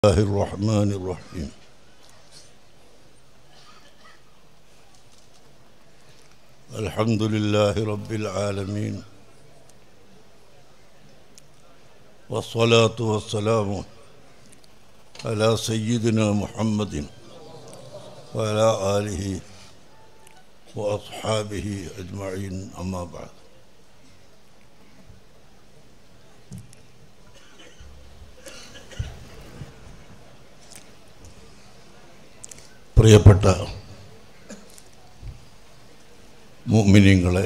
الله الرحمن الرحيم الحمد لله رب العالمين والصلاة والسلام على سيدنا محمد وعلى آله وأصحابه أجمعين أما بعد പ്രിയപ്പെട്ട മുഅ്മിനീങ്ങളെ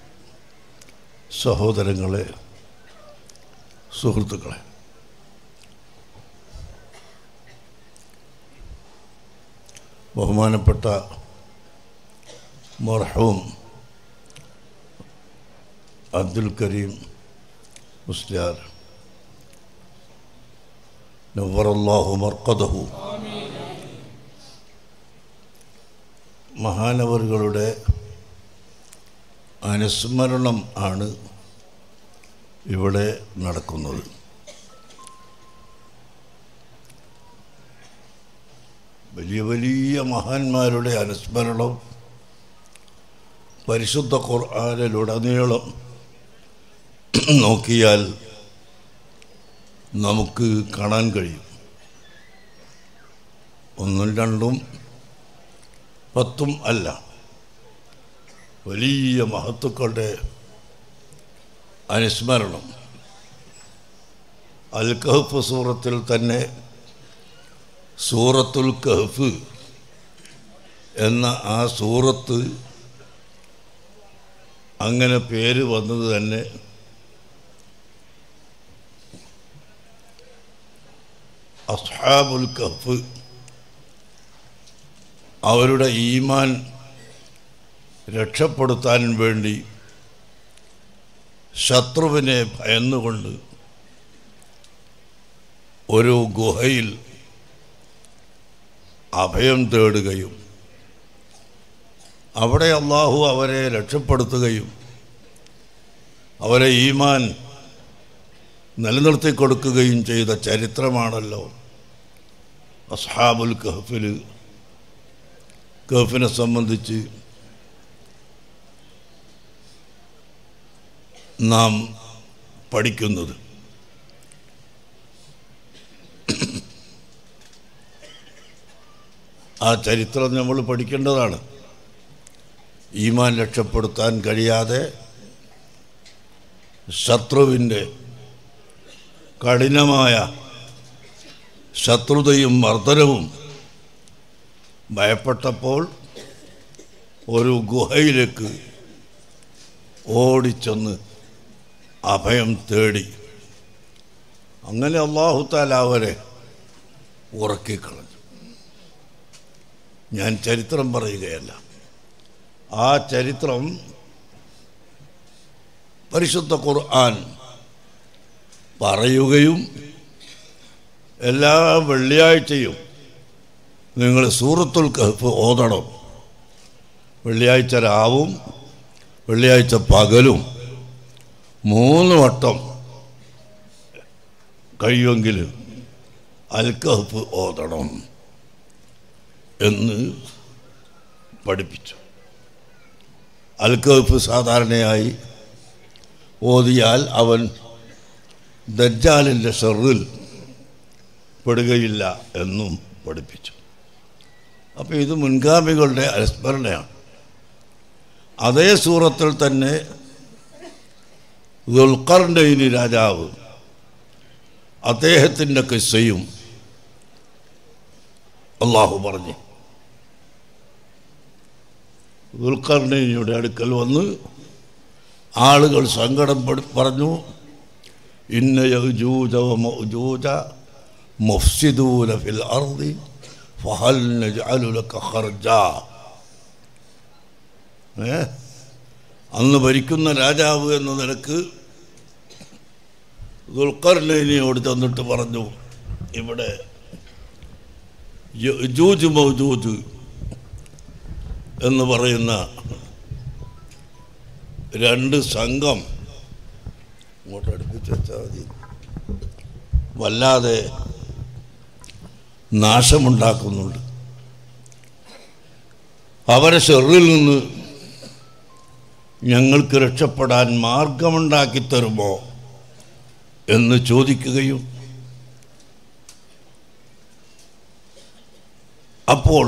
സഹോദരങ്ങളെ സുഹൃത്തുക്കളെ ബഹുമാനപ്പെട്ട മർഹൂം അബ്ദുൽ കരീം മുസ്ലിയാർ നവറല്ലാഹു മർക്കദഹു മഹാനവറുകളുടെ അനുസ്മരണം ആണ് ഇവിടെ നടക്കുന്നത് വലിയ വലിയ മഹാന്മാരുടെ അനുസ്മരണം പരിശുദ്ധ ഖുർആാനിലുടനീളം നോക്കിയാൽ നമുക്ക് കാണാൻ കഴിയും ഒന്നും രണ്ടും പത്തും അല്ല വലിയ മഹത്തുക്കളുടെ അനുസ്മരണം അൽ കഹഫ് സൂറത്തിൽ തന്നെ സൂറത്തുൽ കഹഫ് എന്ന ആ സൂറത്ത് അങ്ങനെ പേര് വന്നത് തന്നെ അസ്ഹാബുൽ കഹഫ് അവരുടെ ഈമാൻ രക്ഷപ്പെടുത്താൻ വേണ്ടി ശത്രുവിനെ ഭയന്നുകൊണ്ട് ഒരു ഗുഹയിൽ അഭയം തേടുകയും അവിടെ അള്ളാഹു അവരെ രക്ഷപ്പെടുത്തുകയും അവരെ ഈമാൻ നിലനിർത്തി കൊടുക്കുകയും ചെയ്ത ചരിത്രമാണല്ലോ അസ്ഹാബുൽ കഹഫിൽ കഫിനെ സംബന്ധിച്ച് നാം പഠിക്കുന്നത് ആ ചരിത്രം നമ്മൾ പഠിക്കേണ്ടതാണ് ഈമാൻ രക്ഷപ്പെടുത്താൻ കഴിയാതെ ശത്രുവിൻ്റെ കഠിനമായ ശത്രുതയും മർദ്ദനവും ഭയപ്പെട്ടപ്പോൾ ഒരു ഗുഹയിലേക്ക് ഓടിച്ചെന്ന് അഭയം തേടി അങ്ങനെ അള്ളാഹുത്താല അവരെ ഉറക്കിക്കളഞ്ഞു ഞാൻ ചരിത്രം പറയുകയല്ല ആ ചരിത്രം പരിശുദ്ധ ഖുർആൻ പറയുകയും എല്ലാ വെള്ളിയാഴ്ചയും നിങ്ങൾ സൂറത്തുൽ കഹഫ് ഓതണം വെള്ളിയാഴ്ച രാവും വെള്ളിയാഴ്ച പകലും മൂന്ന് വട്ടം കഴിയുമെങ്കിൽ അൽ കഹഫ് ഓതണം എന്ന് പഠിപ്പിച്ചു അൽ കഹഫ് സാധാരണയായി ഓതിയാൽ അവൻ ദജ്ജാലിൻ്റെ ഷെറിൽ പെടുകയില്ല എന്നും പഠിപ്പിച്ചു അപ്പോൾ ഇത് മുൻഗാമികളുടെ അനുസ്മരണയാണ് അതേ സൂറത്തിൽ തന്നെ ദുൽഖർണൈനി രാജാവ് അദ്ദേഹത്തിൻ്റെ കിസ്സയും അള്ളാഹു പറഞ്ഞു ദുൽഖർണൈനിയുടെ അടുക്കൽ വന്ന് ആളുകൾ സങ്കടം പറഞ്ഞു ഇന്ന യജൂജ മൗജൂജ മുഫ്സിദൂന ഫിൽ അർദി ഫഹൽ നജ്അലു ലക ഖർജ ഏ അന്ന് ഭരിക്കുന്ന രാജാവ് എന്ന നിലക്ക് ദുൽഖർനൈനിയോട് ചെന്നിട്ട് പറഞ്ഞു ഇവിടെ യജൂജ് മൗജൂജ് എന്ന് പറയുന്ന രണ്ട് സംഘം ഇങ്ങോട്ട് അടുപ്പിച്ച് വെച്ചാൽ മതി വല്ലാതെ നാശമുണ്ടാക്കുന്നുണ്ട് അവരെ ഷെറിൽ നിന്ന് ഞങ്ങൾക്ക് രക്ഷപ്പെടാൻ മാർഗമുണ്ടാക്കി തരുമോ എന്ന് ചോദിക്കുകയും അപ്പോൾ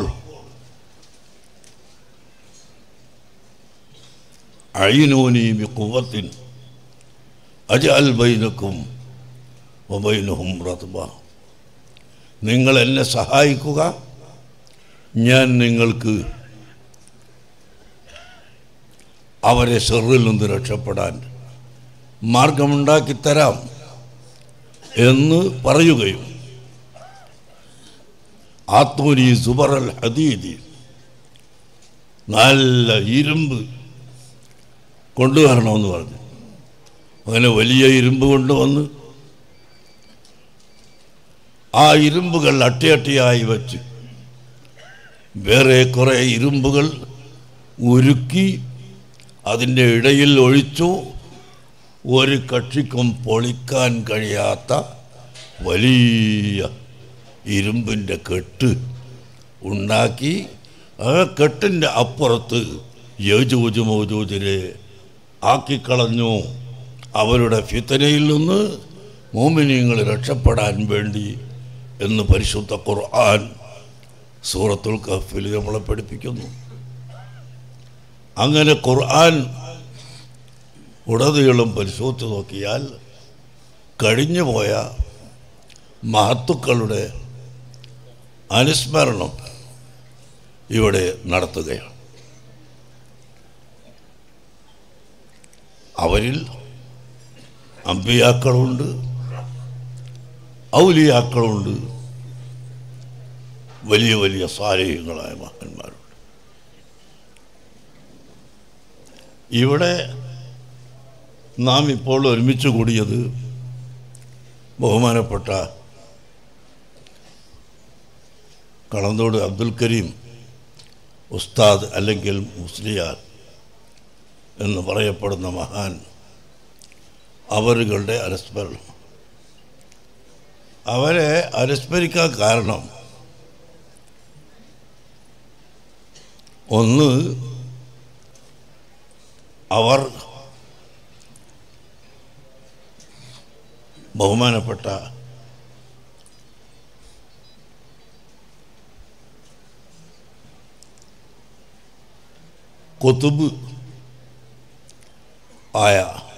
അയിനോനി ബിഖുവത്തിൻ അജഅൽ ബൈനക്കും വബൈനഹും റത്ബ നിങ്ങൾ എന്നെ സഹായിക്കുക ഞാൻ നിങ്ങൾക്ക് അവരെ ഷെറിൽ നിന്ന് രക്ഷപ്പെടാൻ മാർഗമുണ്ടാക്കി തരാം എന്ന് പറയുകയും ആത്തോനി സുബറൽ ഹദീദി നല്ല ഇരുമ്പ് കൊണ്ടുവരണമെന്ന് പറഞ്ഞു അങ്ങനെ വലിയ ഇരുമ്പ് കൊണ്ടുവന്ന് ആ ഇരുമ്പുകൾ അട്ടിയട്ടിയായി വച്ച് വേറെ കുറേ ഇരുമ്പുകൾ ഉരുക്കി അതിൻ്റെ ഇടയിൽ ഒഴിച്ചു ഒരു കക്ഷിക്കും പൊളിക്കാൻ കഴിയാത്ത വലിയ ഇരുമ്പിൻ്റെ കെട്ട് ഉണ്ടാക്കി ആ കെട്ടിൻ്റെ അപ്പുറത്ത് യോജൂജ് മോജൂജിനെ ആക്കിക്കളഞ്ഞു അവരുടെ ഫിത്തനയിൽ നിന്ന് മോമിനിയങ്ങൾ രക്ഷപ്പെടാൻ വേണ്ടി എന്ന് പരിശുദ്ധ ഖുർആൻ സൂറത്തുൽ കഫിൽ നമ്മളെ പഠിപ്പിക്കുന്നു അങ്ങനെ ഖുർആൻ ഉടനീളം പരിശോധിച്ച് നോക്കിയാൽ കഴിഞ്ഞുപോയ മഹത്തുക്കളുടെ അനുസ്മരണം ഇവിടെ നടത്തുകയാണ് അവരിൽ അമ്പിയാക്കളുണ്ട് ഔലിയാക്കളുണ്ട് വലിയ വലിയ സാരഹ്യങ്ങളായ മഹാന്മാരുണ്ട് ഇവിടെ നാം ഇപ്പോൾ ഒരുമിച്ച് കൂടിയത് ബഹുമാനപ്പെട്ട കളന്തോട് അബ്ദുൽ കരീം ഉസ്താദ് അല്ലെങ്കിൽ മുസ്ലിയാർ എന്ന് പറയപ്പെടുന്ന മഹാൻ അവരുകളുടെ അനുസ്മരണം അവരെ അനുസ്മരിക്കാൻ കാരണം ഒന്ന് അവർ ബഹുമാനപ്പെട്ട കൊത്തുബ് ആയ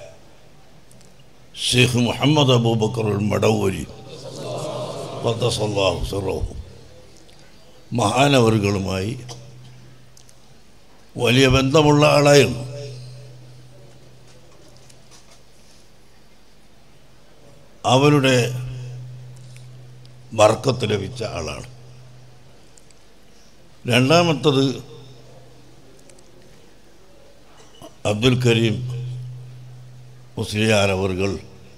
ഷെയ്ഖ് മുഹമ്മദ് അബൂബക്കർ മടവൂരി പത്തസല്ലാഹു സിറഹു മഹാനവറുകളുമായി വലിയ ബന്ധമുള്ള ആളായിരുന്നു അവരുടെ വർക്കത്ത് ലഭിച്ച ആളാണ് രണ്ടാമത്തത് അബ്ദുൽ കരീം മുസ്ലിയാർ അവർകൾ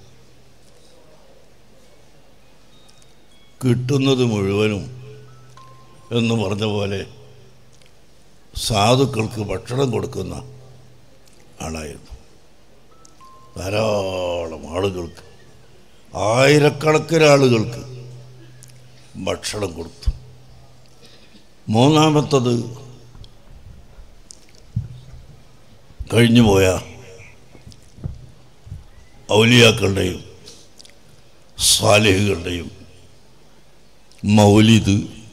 കിട്ടുന്നത് മുഴുവനും എന്ന് പറഞ്ഞ പോലെ സാധുക്കൾക്ക് ഭക്ഷണം കൊടുക്കുന്ന ആളായിരുന്നു ധാരാളം ആളുകൾക്ക് ആയിരക്കണക്കിന് ആളുകൾക്ക് ഭക്ഷണം കൊടുത്തു മൂന്നാമത്തത് കഴിഞ്ഞുപോയ ഔലിയാക്കളുടെയും സ്വാലിഹുകളുടെയും മൗലിദ്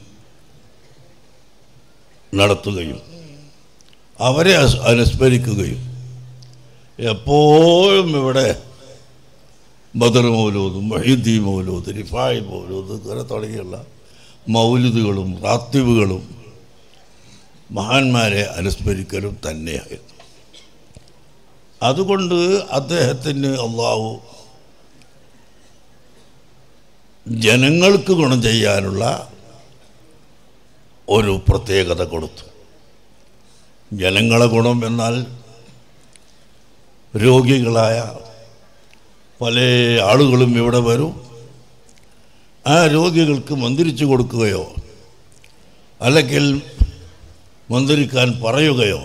നടത്തുകയും അവരെ അസ്- അനുസ്മരിക്കുകയും എപ്പോഴും ഇവിടെ ബദർ മൗലൂദ് മഹീദ്ദി മൗലൂദ് റിഫായി മൗലൂദ് ഇങ്ങനെ തുടങ്ങിയുള്ള മൗലിദുകളും റാത്തിബുകളും മഹാന്മാരെ അനുസ്മരിക്കലും തന്നെയായിരുന്നു അതുകൊണ്ട് അദ്ദേഹത്തിന് അള്ളാഹു ജനങ്ങൾക്ക് ഗുണം ചെയ്യാനുള്ള ഒരു പ്രത്യേകത കൊടുത്തു ജനങ്ങളെ ഗുണം എന്നാൽ രോഗികളായ പല ആളുകളും ഇവിടെ വരും ആ രോഗികൾക്ക് മന്ത്രിച്ചു കൊടുക്കുകയോ അല്ലെങ്കിൽ മന്ത്രിക്കാൻ പറയുകയോ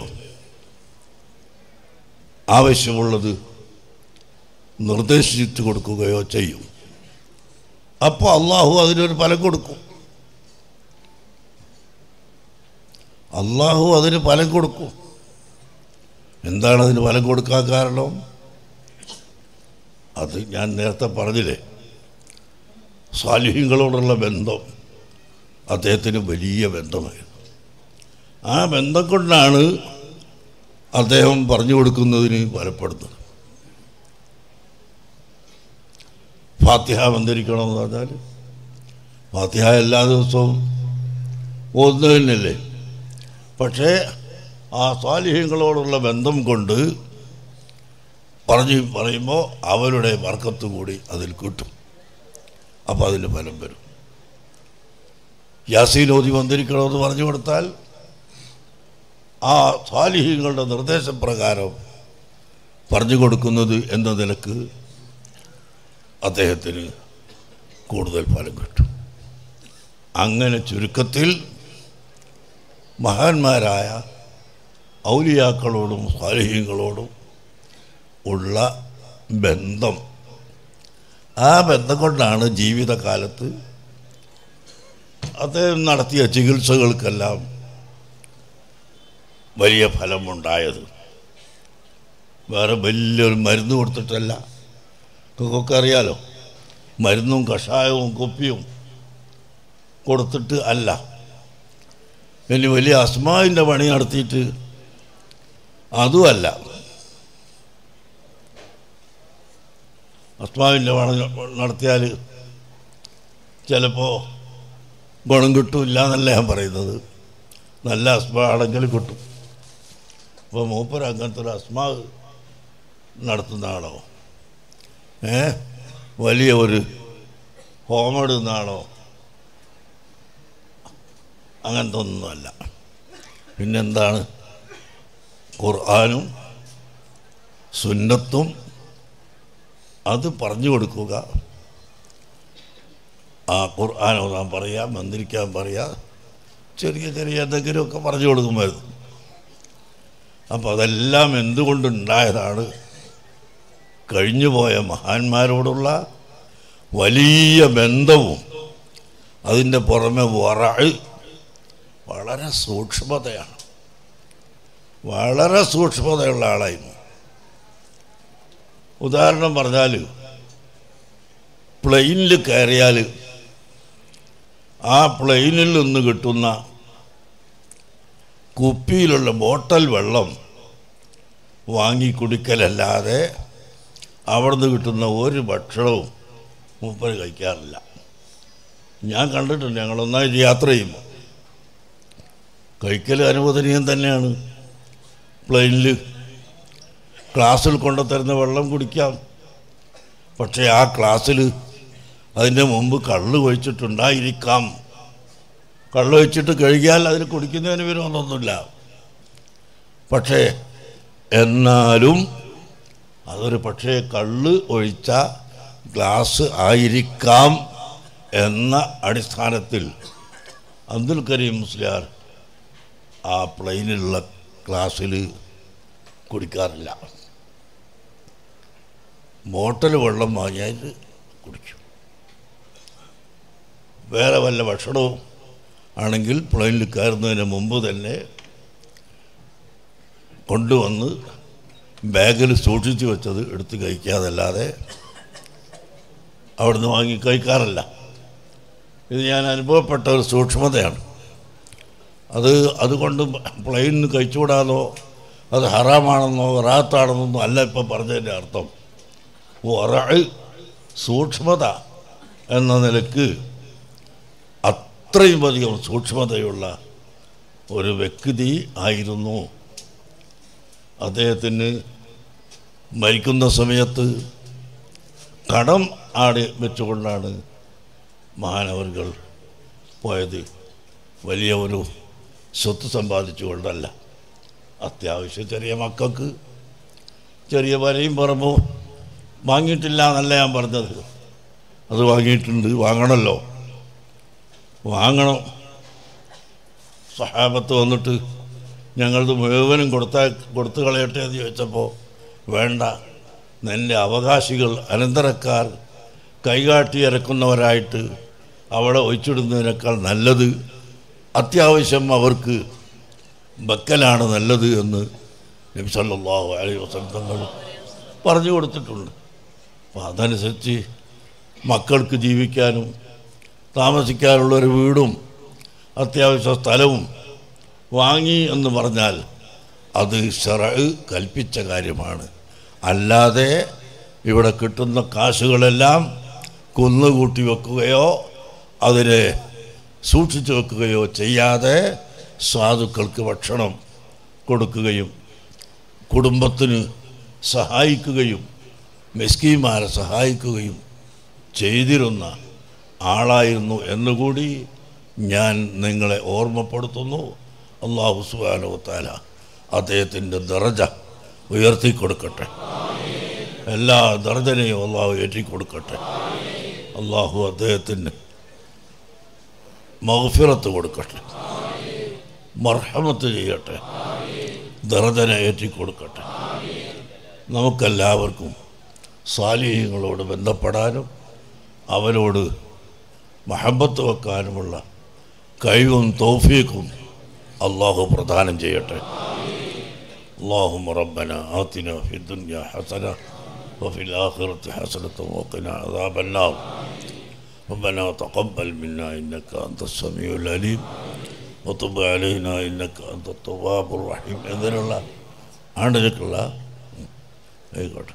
ആവശ്യമുള്ളത് നിർദ്ദേശിച്ചു കൊടുക്കുകയോ ചെയ്യും അപ്പോൾ അള്ളാഹു അതിനൊരു ഫലം കൊടുക്കും അള്ളാഹു അതിന് ഫലം കൊടുക്കും എന്താണ് അതിന് ഫലം കൊടുക്കാൻ കാരണം അത് ഞാൻ നേരത്തെ പറഞ്ഞില്ലേ സാലിഹ്യങ്ങളോടുള്ള ബന്ധം അദ്ദേഹത്തിന് വലിയ ബന്ധമായിരുന്നു ആ ബന്ധം കൊണ്ടാണ് അദ്ദേഹം പറഞ്ഞു കൊടുക്കുന്നതിന് ഫലപ്പെടുന്നത് ഫാത്തിഹ ബന്ധിരിക്കണമെന്ന് പറഞ്ഞാൽ ഫാത്തിഹ എല്ലാ ദിവസവും ഒന്ന് തന്നെയല്ലേ പക്ഷേ ആ സ്വാലിഹ്യങ്ങളോടുള്ള ബന്ധം കൊണ്ട് പറഞ്ഞു പറയുമ്പോൾ അവരുടെ വർക്കത്ത് കൂടി അതിൽ കിട്ടും അപ്പോൾ അതിന് ഫലം വരും യാസീൻ ഓതി വന്നിരിക്കണമെന്ന് പറഞ്ഞു കൊടുത്താൽ ആ സ്വാലിഹ്യങ്ങളുടെ നിർദ്ദേശപ്രകാരം പറഞ്ഞു കൊടുക്കുന്നത് എന്ന നിലക്ക് അദ്ദേഹത്തിന് കൂടുതൽ ഫലം കിട്ടും അങ്ങനെ ചുരുക്കത്തിൽ മഹാന്മാരായ ഔലിയാക്കളോടും സ്വാലിഹ്യങ്ങളോടും ഉള്ള ബന്ധം ആ ബന്ധം കൊണ്ടാണ് ജീവിതകാലത്ത് അദ്ദേഹം നടത്തിയ ചികിത്സകൾക്കെല്ലാം വലിയ ഫലമുണ്ടായത് വേറെ വലിയൊരു മരുന്ന് കൊടുത്തിട്ടല്ല ഒക്കെ അറിയാലോ മരുന്നും കഷായവും കുപ്പിയും കൊടുത്തിട്ട് അല്ല ഇനി വലിയ അസ്മാവിൻ്റെ പണി നടത്തിയിട്ട് അതുമല്ല അസ്മാവിൻ്റെ പണി നടത്തിയാൽ ചിലപ്പോൾ ഗുണം കിട്ടില്ല എന്നല്ല ഞാൻ പറയുന്നത് നല്ല അസ്മാണെങ്കിൽ കിട്ടും അപ്പോൾ മൂപ്പർ അങ്ങനത്തെ ഒരു അസ്മാവ് നടത്തുന്ന ആളോ ഏ വലിയ ഒരു ഹോമിടുന്ന ആളോ അങ്ങനത്തെ ഒന്നുമല്ല പിന്നെന്താണ് ഖുർആാനും സുന്നത്തും അത് പറഞ്ഞു കൊടുക്കുക ആ ഖുർആൻ ഓതാൻ പറയുക മന്ത്രിക്കാൻ പറയുക ചെറിയ ചെറിയ എന്തെങ്കിലുമൊക്കെ പറഞ്ഞു കൊടുക്കുമായിരുന്നു അപ്പോൾ അതെല്ലാം എന്തുകൊണ്ടുണ്ടായതാണ് കഴിഞ്ഞുപോയ മഹാന്മാരോടുള്ള വലിയ ബന്ധവും അതിൻ്റെ പുറമെ വറ വളരെ സൂക്ഷ്മതയാണ് വളരെ സൂക്ഷ്മതയുള്ള ആളായിരുന്നു ഉദാഹരണം പറഞ്ഞാൽ പ്ലെയിനിൽ കയറിയാൽ ആ പ്ലെയിനിൽ നിന്ന് കിട്ടുന്ന കുപ്പിയിലുള്ള ബോട്ടൽ വെള്ളം വാങ്ങി കുടിക്കലല്ലാതെ അവിടുന്ന് കിട്ടുന്ന ഒരു ഭക്ഷണവും മൂപ്പര് കഴിക്കാറില്ല ഞാൻ കണ്ടിട്ടുണ്ട് ഞങ്ങളൊന്നായിട്ട് യാത്ര ചെയ്യുമ്പോൾ കഴിക്കൽ അനുവദനീയം തന്നെയാണ് പ്ലെയിനിൽ ക്ലാസ്സിൽ കൊണ്ടുതരുന്ന വെള്ളം കുടിക്കാം പക്ഷേ ആ ക്ലാസ്സിൽ അതിൻ്റെ മുമ്പ് കള്ള് ഒഴിച്ചിട്ടുണ്ടായിരിക്കാം കള്ള് ഒഴിച്ചിട്ട് കഴുകിയാൽ അതിൽ കുടിക്കുന്നതിന് വിരോധമൊന്നുമില്ല പക്ഷേ എന്നാലും അതൊരു പക്ഷേ കള്ള് ഒഴിച്ച ഗ്ലാസ് ആയിരിക്കാം എന്ന അടിസ്ഥാനത്തിൽ അബ്ദുൽ കരീം മുസ്ലിയാർ ആ പ്ലെയിനിലുള്ള ക്ലാസ്സിൽ കുടിക്കാറില്ല ബോട്ടൽ വെള്ളം വാങ്ങിയാൽ കുടിക്കും വേറെ വല്ല ഭക്ഷണവും ആണെങ്കിൽ പ്ലെയിനിൽ കയറുന്നതിന് മുമ്പ് തന്നെ കൊണ്ടുവന്ന് ബാഗിൽ സൂക്ഷിച്ചു വെച്ചത് എടുത്ത് കഴിക്കാതല്ലാതെ അവിടുന്ന് വാങ്ങി കഴിക്കാറില്ല ഇത് ഞാൻ അനുഭവപ്പെട്ട ഒരു സൂക്ഷ്മതയാണ് അത് അതുകൊണ്ട് പ്ലെയിനിന് കഴിച്ചുകൂടാന്നോ അത് ഹറാമാണെന്നോ റാത്താണെന്നോ അല്ല ഇപ്പം പറഞ്ഞതിൻ്റെ അർത്ഥം ഒറ സൂക്ഷ്മത എന്ന നിലക്ക് അത്രയും അധികം സൂക്ഷ്മതയുള്ള ഒരു വ്യക്തി ആയിരുന്നു അദ്ദേഹത്തിന് മരിക്കുന്ന സമയത്ത് കടം ആടി വെച്ചുകൊണ്ടാണ് മഹാനവറുകൾ പോയത് വലിയ ഒരു സ്വത്ത് സമ്പാദിച്ചുകൊണ്ടല്ല അത്യാവശ്യം ചെറിയ മക്കൾക്ക് ചെറിയ വരയും പറമ്പും വാങ്ങിയിട്ടില്ല എന്നല്ല ഞാൻ പറഞ്ഞത് അത് വാങ്ങിയിട്ടുണ്ട് വാങ്ങണമല്ലോ വാങ്ങണം സഹാബത്ത് വന്നിട്ട് ഞങ്ങളത് മുഴുവനും കൊടുത്താ കൊടുത്തു കളയട്ടെ എന്ന് ചോദിച്ചപ്പോൾ വേണ്ട നിൻ്റെ അവകാശികൾ അനന്തരക്കാർ കൈകാട്ടി ഇറക്കുന്നവരായിട്ട് അവിടെ ഒഴിച്ചിടുന്നതിനേക്കാൾ നല്ലത് അത്യാവശ്യം അവർക്ക് വെക്കലാണ് നല്ലത് എന്ന് നബി സല്ലല്ലാഹു അലൈഹി വസല്ലം തങ്ങൾ പറഞ്ഞു കൊടുത്തിട്ടുണ്ട് അപ്പോൾ അതനുസരിച്ച് മക്കൾക്ക് ജീവിക്കാനും താമസിക്കാനുള്ളൊരു വീടും അത്യാവശ്യ സ്ഥലവും വാങ്ങി എന്ന് പറഞ്ഞാൽ അത് ഷറ കൽപ്പിച്ച കാര്യമാണ് അല്ലാതെ ഇവിടെ കിട്ടുന്ന കാശുകളെല്ലാം കുന്നുകൂട്ടി വെക്കുകയോ അതിനെ സൂക്ഷിച്ചു വെക്കുകയോ ചെയ്യാതെ സാധുക്കൾക്ക് ഭക്ഷണം കൊടുക്കുകയും കുടുംബത്തിന് സഹായിക്കുകയും മെസ്കീമാരെ സഹായിക്കുകയും ചെയ്തിരുന്ന ആളായിരുന്നു എന്നുകൂടി ഞാൻ നിങ്ങളെ ഓർമ്മപ്പെടുത്തുന്നു അള്ളാഹു സുബാനോ താല അദ്ദേഹത്തിൻ്റെ ദറജ ഉയർത്തി കൊടുക്കട്ടെ എല്ലാ ദർജനെയും അള്ളാഹു ഏറ്റിക്കൊടുക്കട്ടെ അള്ളാഹു അദ്ദേഹത്തിന് മഹഫിറത്ത് കൊടുക്കട്ടെ മർഹമത്ത് ചെയ്യട്ടെ ദർജന ഏറ്റിക്കൊടുക്കട്ടെ നമുക്കെല്ലാവർക്കും സാലിഹ്യങ്ങളോട് ബന്ധപ്പെടാനും അവരോട് മഹബത്ത് വെക്കാനുമുള്ള കഴിവും തൗഫീഖും അള്ളാഹു പ്രദാനം ചെയ്യട്ടെ اللهم ربنا آتنا في الدنيا حسنة وفي الآخرة حسنة وقنا عذاب النار ربنا تقبل منا إنك أنت السميع العليم وتب علينا إنك أنت التواب الرحيم ഇതിനുള്ള ആണ്ടിലേക്കുള്ള ആയിക്കോട്ടെ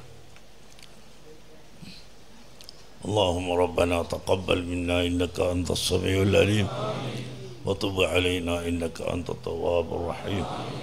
اللهم ربنا تقبل منا إنك أنت السميع العليم وتب علينا إنك أنت التواب الرحيم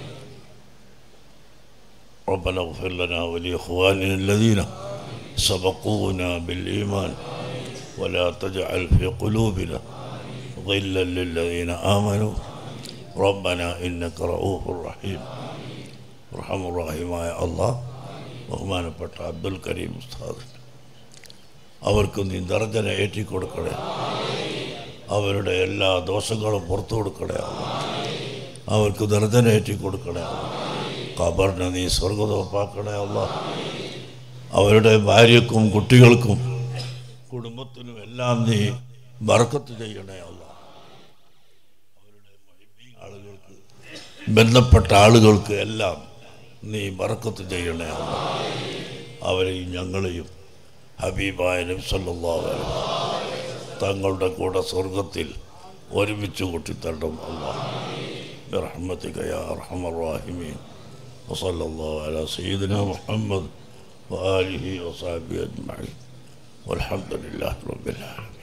ربنا اغفر لنا ولإخواننا الذين سبقونا بالإيمان ولا تجعل في قلوبنا غلا للذين آمنوا ربنا إنك رؤوف رحيم ارحم الراحمമായ അള്ളാഹ് ബഹുമാനപ്പെട്ട അബ്ദുൽ കരീം ഉസ്താദ് അവർക്ക് നീ ദർജന ഏറ്റിക്കൊടുക്കണേ അവരുടെ എല്ലാ ദോഷങ്ങളും പുറത്തു കൊടുക്കണേ അവർക്ക് ദർജന ഏറ്റിക്കൊടുക്കണേ ഖബറിനെ നീ സ്വർഗതോപ്പാക്കണേ അല്ല അവരുടെ ഭാര്യക്കും കുട്ടികൾക്കും കുടുംബത്തിനും എല്ലാം നീ ബർക്കത്ത് ചെയ്യണേ അല്ല അവരുടെ ആളുകൾക്ക് ബന്ധപ്പെട്ട ആളുകൾക്ക് എല്ലാം നീ ബർക്കത്ത് ചെയ്യണേ അല്ല അവരെയും ഞങ്ങളെയും ഹബീബായ നബി സല്ലല്ലാഹു അലൈഹി വസല്ലം തങ്ങളുടെ കൂടെ സ്വർഗത്തിൽ ഒരുമിച്ച് കൂട്ടിത്തരണം അല്ലാഹ് برحمتك يا أرحم الراحمين وصلى الله على سيدنا محمد وآله وصحبه أجمعين والحمد لله رب العالمين